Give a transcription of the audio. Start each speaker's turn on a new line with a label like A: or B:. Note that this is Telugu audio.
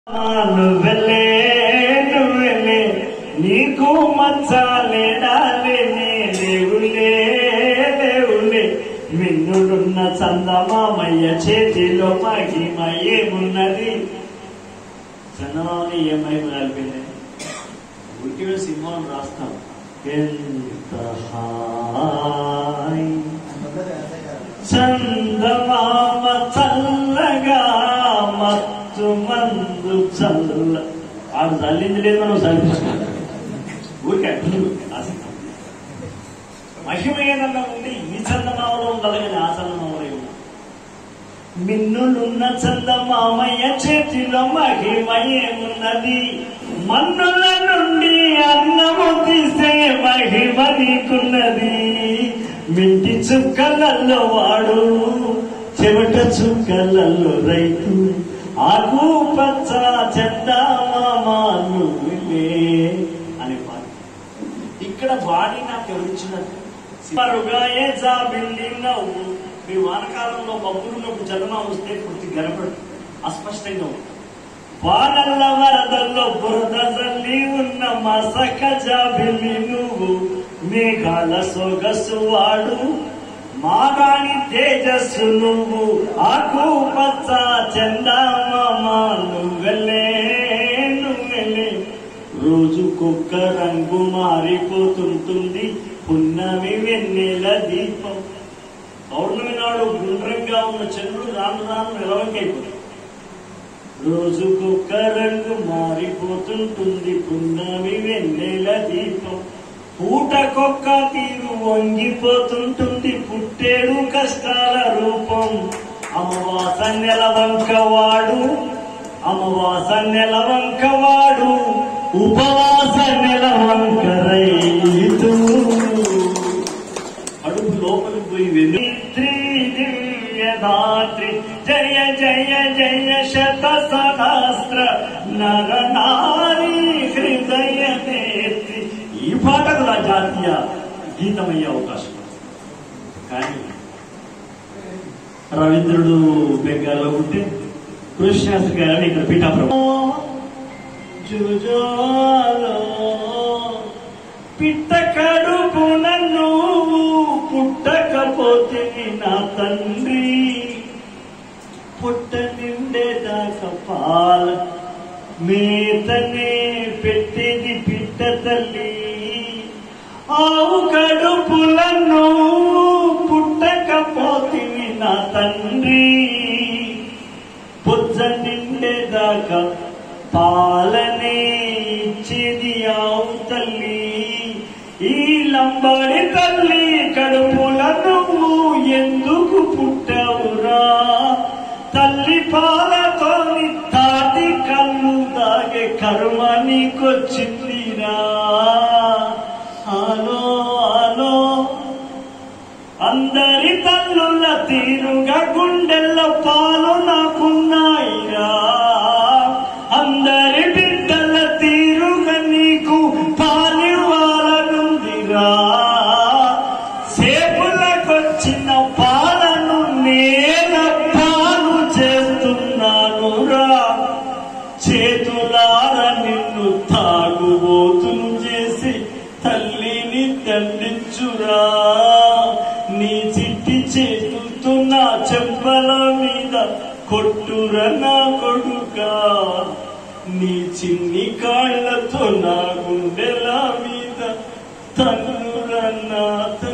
A: నువ్వెలే నువ్వెలే నీకు మచ్చాలేడాలే లేవులే లేవులే మిన్నుడున్న చందమామయ్య చేతిలో మహిమయేమున్నది చందమామని ఏమై కలిపింది ఉట్టిలో సింహం రాస్తాం ఎంత హాయ్ చందమామ చల్లగా మత్తు మందు చల్ల ఆడు చల్లింది లేదు మనం చల్లిస్తాం ఊరికే ఊరికే రాస్తాం. మహిమ ఏదన్నా ఉంటే ఈ చందమామలో ఉండాలి కానీ ఆ చందమామలో ఉంది మిన్నులున్న చందమామయ్య చేతిలో మహిమయేమున్నది మన్నుల నుండి అన్నము తీసే మహిమ నీకున్నది మింటి చుక్కలలో వాడు చెమట చుక్కలలో రైతు ఆకు పచ్చ చందమామలు అని పాట ఇక్కడ వాడి నాకు ఎవరిచ్చినట్టు మరుగాయే జాబిల్లి నవ్వు మీ వానకాలంలో మబ్బులున్నప్పుడు చందమా వస్తే పూర్తి గనపడు అస్పష్టంగా ఉంటుంది వానల్ల వరదల్లో బురద జల్లి ఉన్న మసక జాబిల్లి నువ్వు మేఘాల సొగసు వాడు మాగాణి తేజస్సు నువ్వు ఆకు పచ్చ చందమామ నువ్వెలే నువ్వెలే రోజుకొక్క రంగు మారిపోతుంటుంది పున్నమి వెన్నెల దీపం పౌర్ణమి నాడు గుండ్రంగా ఉన్న చంద్రుడు రాను రాను నిలవంకైపోతుంది రోజుకొక్క రంగు మారిపోతుంటుంది పున్నమి వెన్నెల దీపం పూటకొక్క తీరు వంగిపోతుంటుంది పుట్టేడు కష్టాల రూపం అమవాస నెలవంకవాడు అమవాస నెలవంకవాడు ఉపవాస నెలవంక రైతు అడుగు లోపలికి పోయి వెళ్ళి దివ్యదాత్రి జయ జయ జయ శత సహస్ర నర నారీ హృదయ నేత్రి ఈ పాటకు నా జాతీయ గీతమయ్యే అవకాశం ఉంది. కానీ రవీంద్రుడు బెంగాల్లో ఉంటే కృష్ణశాస్త్రి గారిని ఇక్కడ పీఠాప్రభు జుజాలో పిట్ట కడుపున నువ్వు పుట్టకపోతే నా తండ్రి పుట్ట నిండేదాకా పాల మేతనే పెట్టేది పిట్ట తల్లి ఆవు కడుపుల నువ్వు పుట్టకపోతే నా తండ్రి బుజ్జ నిండేదాకా పాలనే ఇచ్చేది ఆవు తల్లి ఈ లంబడి తల్లి కడుపుల నువ్వు ఎందుకు పుట్టావురా తల్లి పాలతోని తాటి కళ్ళు దాగే కర్మ నీకొచ్చిందిరా హలో హలో అందరి తల్లుల తీరుగా గుండెల్ల పాలు నాకున్నాయిరా అందరి బిడ్డల తీరుగా నీకు పాలివ్వాలనుందిరా సేపులకొచ్చిన పాలను నేల పాలు చేస్తున్నానురా చేతులార నిన్ను తాగుబోతులు చేసి తల్లిని దండించురా నీ చిట్టి చేతులతో నా చెంపల మీద కొట్టుర నా కొడుకా నీ చిన్ని కాళ్ళతో నా గుండెల మీద తన్నుర నా